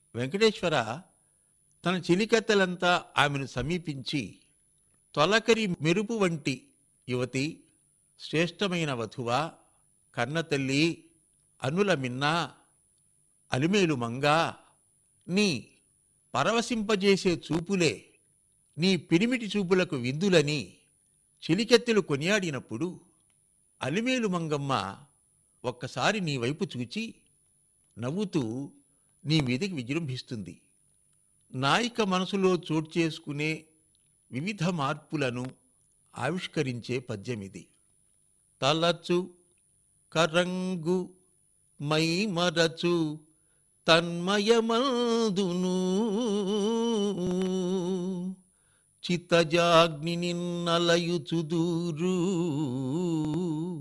వెంకటేశ్వర తన చిలికత్తెలంతా ఆమెను సమీపించి తొలకరి మెరుపు వంటి యువతి శ్రేష్టమైన వధువా కన్నతల్లి అనుల మిన్నా అలిమేలు మంగా నీ పరవశింపజేసే చూపులే నీ పిరిమిటి చూపులకు విందులని చిలికెత్తెలు కొనియాడినప్పుడు అలిమేలు మంగమ్మ ఒక్కసారి నీ వైపు చూచి నవ్వుతూ నీ మీదకి విజృంభిస్తుంది నాయిక మనసులో చోటు చేసుకునే వివిధ మార్పులను ఆవిష్కరించే పద్యమిది తలచు కరంగు మైమరచు తన్మయమందును చిత్తజాగ్ని నిన్నలయుచుదూరు